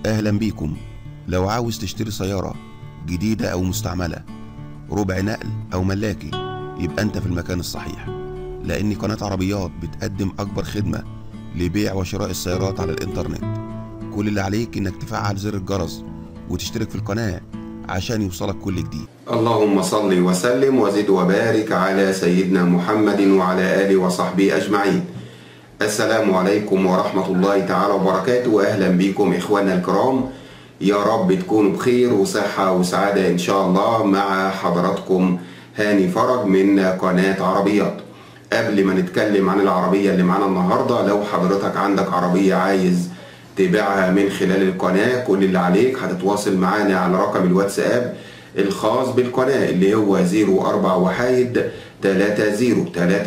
أهلا بيكم لو عاوز تشتري سيارة جديدة أو مستعملة ربع نقل أو ملاكي يبقى أنت في المكان الصحيح لأن قناة عربيات بتقدم أكبر خدمة لبيع وشراء السيارات على الإنترنت كل اللي عليك إنك تفعل زر الجرس وتشترك في القناة عشان يوصلك كل جديد اللهم صل وسلم وزد وبارك على سيدنا محمد وعلى آله وصحبه أجمعين السلام عليكم ورحمة الله تعالى وبركاته وأهلا بكم إخواننا الكرام يا رب تكونوا بخير وصحة وسعادة إن شاء الله مع حضراتكم هاني فرج من قناة عربيات قبل ما نتكلم عن العربية اللي معانا النهاردة لو حضرتك عندك عربية عايز تبيعها من خلال القناة كل اللي عليك هتتواصل معانا على رقم الواتساب الخاص بالقناة اللي هو 04 وحايد 30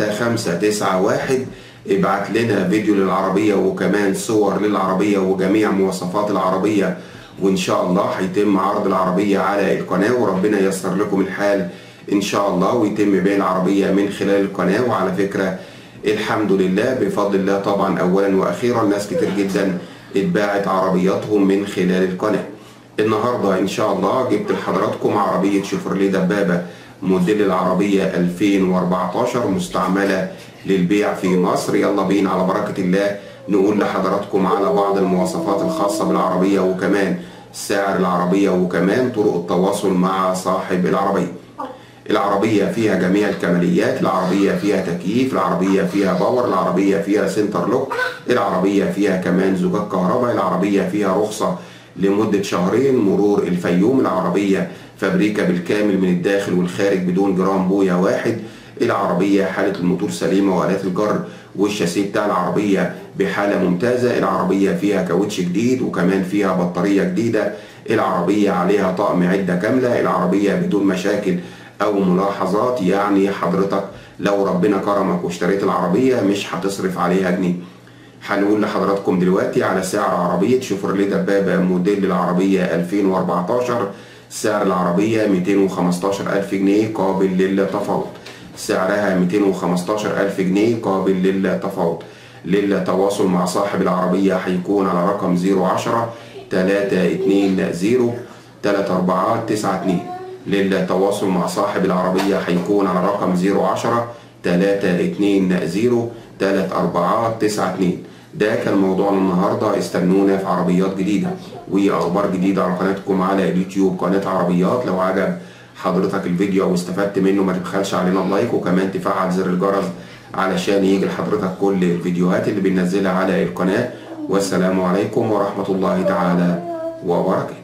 3591 ابعت لنا فيديو للعربية وكمان صور للعربية وجميع مواصفات العربية وإن شاء الله هيتم عرض العربية على القناة وربنا ييسر لكم الحال إن شاء الله ويتم بيع العربية من خلال القناة وعلى فكرة الحمد لله بفضل الله طبعا أولا وأخيرا ناس كتير جدا اتباعت عربياتهم من خلال القناة النهاردة إن شاء الله جبت لحضراتكم عربية شيفروليه دبابة موديل العربية 2014 مستعملة للبيع في مصر يلا بينا على بركة الله نقول لحضراتكم على بعض المواصفات الخاصة بالعربية وكمان سعر العربية وكمان طرق التواصل مع صاحب العربية العربية فيها جميع الكماليات العربية فيها تكييف العربية فيها باور العربية فيها سنتر لوك العربية فيها كمان زجاج كهرباء العربية فيها رخصة لمدة شهرين مرور الفيوم العربية فابريكا بالكامل من الداخل والخارج بدون جرام بويا واحد العربية حالة الموتور سليمة وآلات الجر والشاسيه بتاع العربية بحالة ممتازة العربية فيها كاوتش جديد وكمان فيها بطارية جديدة العربية عليها طقم عدة كاملة العربية بدون مشاكل أو ملاحظات يعني حضرتك لو ربنا كرمك واشتريت العربية مش هتصرف عليها جنيه هنقول لحضراتكم دلوقتي على سعر عربية شيفروليه دبابة موديل العربية 2014 سعر العربية 215 ألف جنيه قابل للتفاوض سعرها 215 ألف جنيه قابل للتفاوض للتواصل مع صاحب العربية هيكون على رقم 010 320 3492 للتواصل مع صاحب العربية هيكون على رقم 010 320 3492 ده كان موضوعنا النهاردة استنونا في عربيات جديدة وأخبار جديدة على قناتكم على اليوتيوب قناة عربيات لو عجب حضرتك الفيديو او استفدت منه ما تبخلش علينا اللايك وكمان تفعل زر الجرس علشان يجي لحضرتك كل الفيديوهات اللي بننزلها على القناة والسلام عليكم ورحمة الله تعالى وبركاته